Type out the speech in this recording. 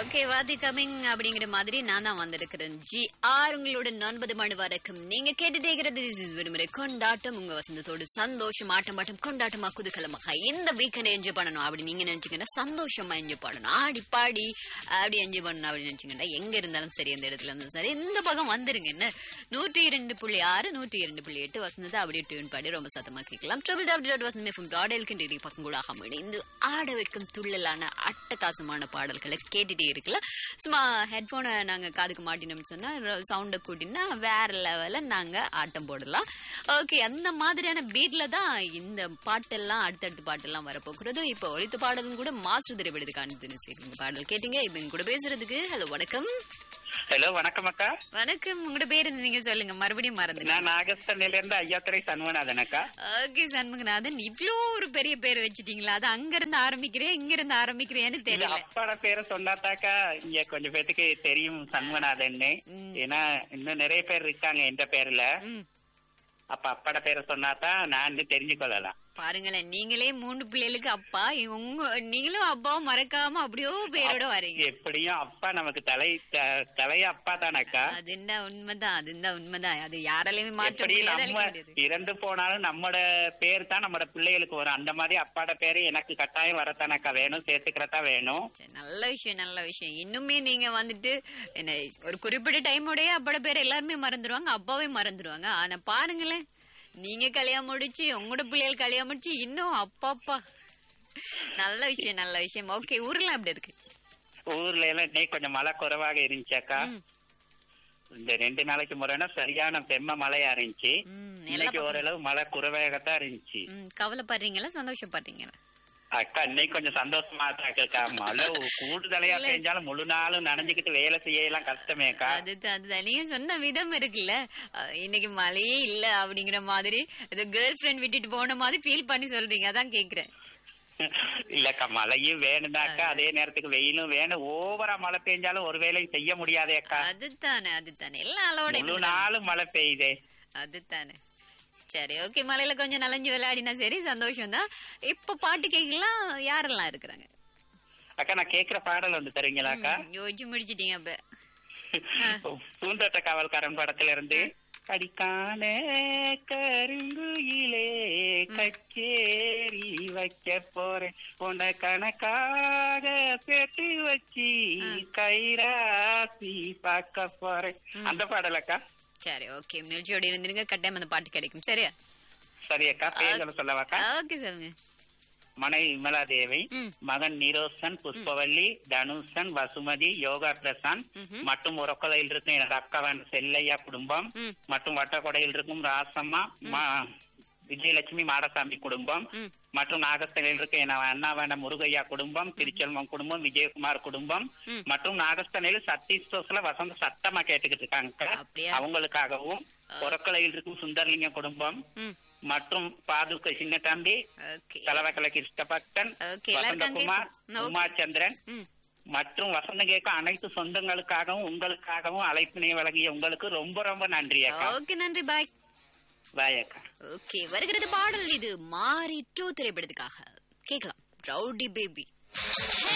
Okay வாதி coming அப்படிங்கிற மாதிரி நான் தான் வந்திருக்கிறேன் ஜி ஆர் உங்களோட ஒன்பது மணி வரைக்கும் நீங்க கேட்டுட்டே இருக்கிறது this is விடுமுறை கொண்டாட்டம் உங்க வசந்தத்தோடு சந்தோஷம் ஆட்டம் பாட்டம் கொண்டாட்டமா குதூகலமாக இந்த வீக்கெண்ட் என்ஜாய் பண்ணணும் அப்படி நீங்க நினைச்சீங்கன்னா சந்தோஷமா என்ஜாய் பண்ணணும் ஆடி பாடி அப்படி என்ஜாய் பண்ணணும் அப்படின்னு நினைச்சீங்கன்னா எங்க இருந்தாலும் சரி எந்த இடத்துல இருந்தாலும் சரி இந்த பக்கம் வந்துருங்க என்ன நூற்றி இரண்டு புள்ளி ஆறு நூற்றி இரண்டு புள்ளி எட்டு வசந்தத்தை அப்படியே டியூன் பாடி ரொம்ப சத்தமா கேட்கலாம் triple double dot Vasantham FM dot எல்கின்ற பக்கம் கூட இணைந்து ஆட வைக்கும் துள்ளலான அட்டகாசமான பாடல்களை கேட்டுட்டே இருக்கலாம் சும்மா ஹெட்ஃபோனை நாங்கள் காதுக்கு மாட்டினோம்னு சொன்னால் சவுண்டை கூட்டினா வேற லெவலில் நாங்கள் ஆட்டம் போடலாம் ஓகே அந்த மாதிரியான பீட்டில் தான் இந்த பாட்டெல்லாம் அடுத்தடுத்த பாட்டெல்லாம் வரப்போகிறது இப்போ ஒழித்த பாடலும் கூட மாஸ்டர் திரைப்படத்துக்கான சரி இந்த பாடல் கேட்டீங்க இப்போ எங்க கூட பேசுறதுக்கு ஹலோ வணக்கம் ஹலோ வணக்கம் அக்கா வணக்கம் உங்களோட பேர் என்ன நீங்க சொல்லுங்க மறுபடியும் மறந்து நான் நாகஸ்தனில இருந்து ஐயாத்துறை சண்முகநாதன் அக்கா ஓகே சண்முகநாதன் இவ்ளோ ஒரு பெரிய பேர் வச்சிட்டீங்களா அது அங்க இருந்து ஆரம்பிக்கிறேன் இங்க இருந்து ஆரம்பிக்கிறேன்னு இல்ல தெரியல அப்பாட பேரை சொன்னாத்தாக்கா இங்க கொஞ்சம் பேத்துக்கு தெரியும் சண்முகநாதன்னு ஏன்னா இன்னும் நிறைய பேர் இருக்காங்க எந்த பேர்ல ம் அப்ப அப்பாட பேரை சொன்னாதான் நான் தெரிஞ்சு கொள்ளலாம் பாருங்களேன் நீங்களே மூணு பிள்ளைகளுக்கு அப்பா உங்க நீங்களும் அப்பாவும் மறக்காம அப்படியோ பேரோட வரீங்க எப்படியும் அப்பா நமக்கு தலை த- தலைய அப்பா தானக்கா அதுண்டா உண்மைதான் அதுதான் உண்மைதான் அது யாராலையுமே மாற்ற எப்படி முடியாது நம்ம அழிக்க முடியாது இறந்து போனாலும் நம்மட பேர் தான் நம்மட பிள்ளைகளுக்கு வரும் அந்த மாதிரி அப்பாட பேரு எனக்கு கட்டாயம் வரத்தானக்கா வேணும் சேர்த்துக்கிறதா வேணும் சரி, நல்ல விஷயம் நல்ல விஷயம் இன்னுமே நீங்க வந்துட்டு என்ன ஒரு குறிப்பிட்ட டைமோடய அப்பட பேர் எல்லாருமே மறந்துடுவாங்க அப்பாவே மறந்துடுவாங்க ஆனா பாருங்களேன் நீங்க கல்யாணம் முடிச்சு உங்களோட பிள்ளைகள் கல்யாணம் முடிச்சு இன்னும் அப்பா அப்பா நல்ல விஷயம் நல்ல விஷயம் ஓகே ஊர்ல அப்படி இருக்கு ஊர்ல எல்லாம் இன்னைக்கு கொஞ்சம் மழை குறைவாக இருந்துச்சாக்கா ம். இந்த ரெண்டு நாளைக்கு முறைனா சரியான செம்ம மழையா இருந்துச்சு ம், எல்லா இன்னைக்கு பக்கம் ஓரளவு மழை குறைவாகத்தான் இருந்துச்சு ம், கவலைப்படுறீங்களா சந்தோஷப்படுறீங்களா அக்கா இன்னைக்கு கொஞ்சம் சந்தோஷமா தான் இருக்கா மழை கூடுதலையா இல்ல. பெஞ்சாலும் முழு நாளும் நனைஞ்சுக்கிட்டு வேலை செய்யலாம் கஷ்டமேக்கா அதுதான் அதுதான் நீங்க சொன்ன விதம் இருக்குல்ல அஹ், இன்னைக்கு மழையே இல்ல அப்படிங்கிற மாதிரி இது கேர்ள் ஃபிரெண்ட் விட்டுட்டு போன மாதிரி ஃபீல் பண்ணி சொல்றீங்க அதான் கேக்குறேன் இல்லக்கா மழையும் வேணும்தாக்கா அதே நேரத்துக்கு வெயிலும் வேணும் ஓவரா மழை பெஞ்சாலும் ஒரு வேலையும் செய்ய முடியாதே அக்கா அதுதானே அதுதானே எல்லாம் அளவோட முழு இதுதானே. நாளும் மழை பெய்யுதே அதுதானே சரி ஓகே மலையில கொஞ்சம் நனைஞ்சு விளையாடினா சரி சந்தோஷம் தான் இப்ப பாட்டு கேட்கலாம் யாரெல்லாம் இருக்கிறாங்க அக்கா நான் கேக்குற பாடல் வந்து தருவீங்களாக்கா ம், யோசிச்சு முடிச்சிட்டீங்க அப்ப பூந்தோட்ட காவல்காரன் படத்துல இருந்து கடிக்கான கருங்குயிலே கச்சேரி வைக்க போறேன் உன்னை கணக்காக சேர்த்து வச்சு கைராசி பார்க்க போறேன் அந்த பாடலக்கா சரி ஓகே நிகழ்ச்சியோட இருந்துருங்க கட்டாயம் அந்த பாட்டு கிடைக்கும் சரியா சரி அக்கா பேர்களை சொல்லவாக்கா ஓகே சொல்லுங்க மனைவி விமலா தேவி ம். மகன் நீரோசன் புஷ்பவல்லி தனுஷன் வசுமதி யோகா பிரசாந்த் மற்றும் உரக்கொலையில் இருக்கும் எனது அக்காவன் செல்லையா குடும்பம் ம். மற்றும் வட்டக்கொடையில் இருக்கும் ராசம்மா மா- விஜயலட்சுமி மாடசாமி குடும்பம் ம். மற்றும் நாகஸ்தனில் இருக்க என அண்ணாவன முருகையா குடும்பம் திருச்செல்வம் குடும்பம் விஜயகுமார் குடும்பம் ம். மற்றும் நாகஸ்தனில் சத்தீஷ் தோஸ்ல வசந்த சத்தமா கேட்டுக்கிட்டு இருக்காங்க அப்படியா? அவங்களுக்காகவும் உரக்கொலையில் இருக்கும் சுந்தரலிங்க குடும்பம் ம் மற்றும் பாதுக்க சின்ன தம்பி ஓகே தலவக்கல கிருஷ்ணபக்தன் Okay, எல்லாருக்கும் வசந்தகுமார் கேக்கும். Okay. உமாச்சந்திரன் ம் மற்றும் வசந்த கேட்க அனைத்து சொந்தங்களுக்காகவும் உங்களுக்காகவும் அழைப்பினை வழங்கிய உங்களுக்கு ரொம்ப ரொம்ப நன்றி அக்கா ஓகே நன்றி பாய் பாய் அக்கா ஓகே வருகிறது பாடல் இது மாறி டூ திரைப்படத்துக்காக கேட்கலாம் ரவுடி பேபி